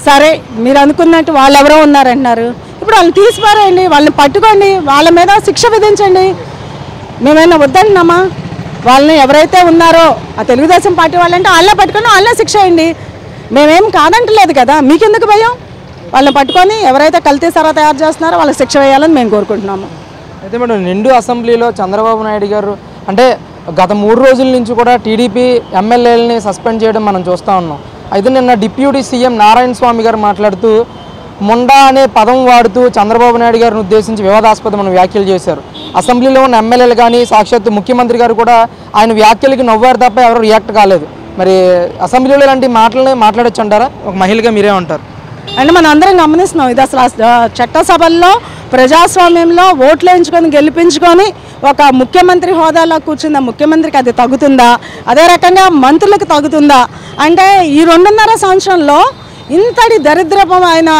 సరే మీరు అనుకున్నట్టు వాళ్ళు ఎవరో ఉన్నారంటున్నారు ఇప్పుడు వాళ్ళని తీసిపారేయండి వాళ్ళని పట్టుకోండి వాళ్ళ మీద శిక్ష విధించండి మేమైనా వద్దంటున్నామా వాళ్ళని ఎవరైతే ఉన్నారో ఆ తెలుగుదేశం పార్టీ వాళ్ళంటే వాళ్ళే పట్టుకొని వాళ్ళే శిక్ష వేయండి మేమేం కాదంటలేదు కదా మీకెందుకు భయం వాళ్ళని పట్టుకొని ఎవరైతే కల్తీ సరా తయారు చేస్తున్నారో వాళ్ళకి శిక్ష వేయాలని మేము కోరుకుంటున్నాము అయితే మేడం నిండు అసెంబ్లీలో చంద్రబాబు నాయుడు గారు అంటే గత మూడు రోజుల నుంచి కూడా టీడీపీ ఎమ్మెల్యేలని సస్పెండ్ చేయడం మనం చూస్తూ ఉన్నాం అయితే నిన్న డిప్యూటీ సీఎం నారాయణ స్వామి గారు మాట్లాడుతూ ముండా అనే పదం వాడుతూ చంద్రబాబు నాయుడు గారిని ఉద్దేశించి వివాదాస్పదమైన వ్యాఖ్యలు చేశారు అసెంబ్లీలో ఉన్న ఎమ్మెల్యేలు కానీ సాక్షాత్తు ముఖ్యమంత్రి గారు కూడా ఆయన వ్యాఖ్యలకి నవ్వారు తప్ప ఎవరు రియాక్ట్ కాలేదు మరి అసెంబ్లీలో ఇలాంటి మాటలని మాట్లాడొచ్చు అంటారా ఒక మహిళగా మీరేమంటారు అంటే మనం అందరం గమనిస్తున్నాం ఇది అసలు ఆ చట్టసభల్లో ప్రజాస్వామ్యంలో ఓట్లు వేయించుకొని గెలిపించుకొని ఒక ముఖ్యమంత్రి హోదాలో కూర్చున్న ముఖ్యమంత్రికి అది తగ్గుతుందా అదే రకంగా మంత్రులకు తగ్గుతుందా అంటే ఈ రెండున్నర సంవత్సరంలో ఇంతటి దరిద్రపమైన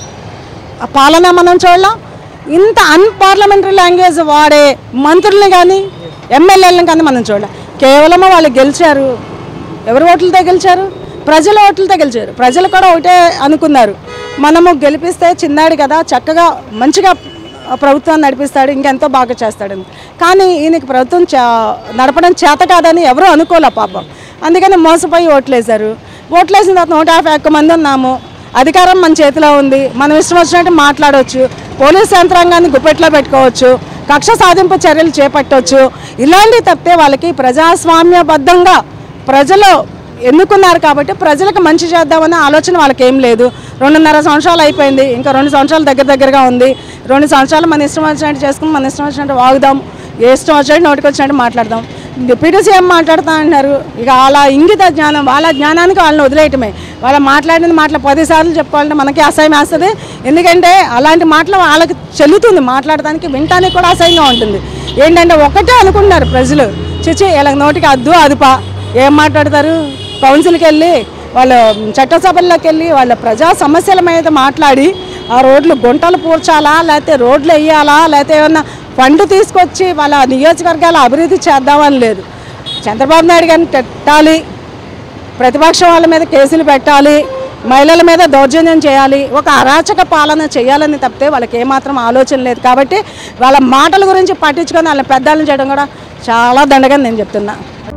పాలన మనం చూడలేం ఇంత అన్పార్లమెంటరీ లాంగ్వేజ్ వాడే మంత్రుల్ని కానీ ఎమ్మెల్యేలను కానీ మనం చూడలేం కేవలం వాళ్ళు గెలిచారు ఎవరి ఓట్లతో గెలిచారు ప్రజల ఓట్లతో గెలిచారు ప్రజలు కూడా ఒకటే అనుకున్నారు మనము గెలిపిస్తే చిన్నాడు కదా చక్కగా మంచిగా ప్రభుత్వాన్ని నడిపిస్తాడు ఇంకెంతో బాగా చేస్తాడని కానీ ఈయనకి ప్రభుత్వం చా నడపడం చేత కాదని ఎవరూ అనుకోలే పాపం అందుకని మోసపోయి ఓట్లేశారు ఓట్లేసిన తర్వాత నూట యాభై ఒక్క మంది ఉన్నాము అధికారం మన చేతిలో ఉంది మనం ఇష్టం వచ్చినట్టు మాట్లాడవచ్చు పోలీస్ యంత్రాంగాన్ని గుప్పెట్లో పెట్టుకోవచ్చు కక్ష సాధింపు చర్యలు చేపట్టవచ్చు ఇలాంటివి తప్పితే వాళ్ళకి ప్రజాస్వామ్యబద్ధంగా ప్రజలు ఎన్నుకున్నారు కాబట్టి ప్రజలకు మంచి చేద్దామనే ఆలోచన వాళ్ళకి ఏం లేదు రెండున్నర సంవత్సరాలు అయిపోయింది ఇంకా రెండు సంవత్సరాలు దగ్గర దగ్గరగా ఉంది రెండు సంవత్సరాలు మన ఇష్టం వచ్చినట్టు చేసుకుని మన ఇష్టం వచ్చినట్టు వాగుదాం ఏ ఇష్టం వచ్చినట్టు నోటికి వచ్చినట్టు మాట్లాడదాం డిప్యూటీ సీఎం మాట్లాడుతా అంటున్నారు ఇక అలా ఇంగిత జ్ఞానం వాళ్ళ జ్ఞానానికి వాళ్ళని వదిలేయటమే వాళ్ళ మాట్లాడిన మాటలు పదిసార్లు చెప్పుకోవాలంటే మనకి అసహ్యం వేస్తుంది ఎందుకంటే అలాంటి మాటలు వాళ్ళకి చెల్లుతుంది మాట్లాడడానికి వినటానికి కూడా అసహ్యంగా ఉంటుంది ఏంటంటే ఒకటే అనుకుంటున్నారు ప్రజలు చిచి వీళ్ళకి నోటికి అద్దు అదుపా ఏం మాట్లాడతారు కౌన్సిల్కి వెళ్ళి వాళ్ళు చట్టసభల్లోకి వెళ్ళి వాళ్ళ ప్రజా సమస్యల మీద మాట్లాడి ఆ రోడ్లు గుంటలు పూడ్చాలా లేకపోతే రోడ్లు వేయాలా లేకపోతే ఏమన్నా ఫండ్ తీసుకొచ్చి వాళ్ళ నియోజకవర్గాల అభివృద్ధి చేద్దామని లేదు చంద్రబాబు నాయుడు గారిని పెట్టాలి ప్రతిపక్షం వాళ్ళ మీద కేసులు పెట్టాలి మహిళల మీద దౌర్జన్యం చేయాలి ఒక అరాచక పాలన చేయాలని తప్పితే వాళ్ళకి ఏమాత్రం ఆలోచన లేదు కాబట్టి వాళ్ళ మాటల గురించి పట్టించుకొని వాళ్ళ పెద్దాలను చేయడం కూడా చాలా దండగా నేను చెప్తున్నా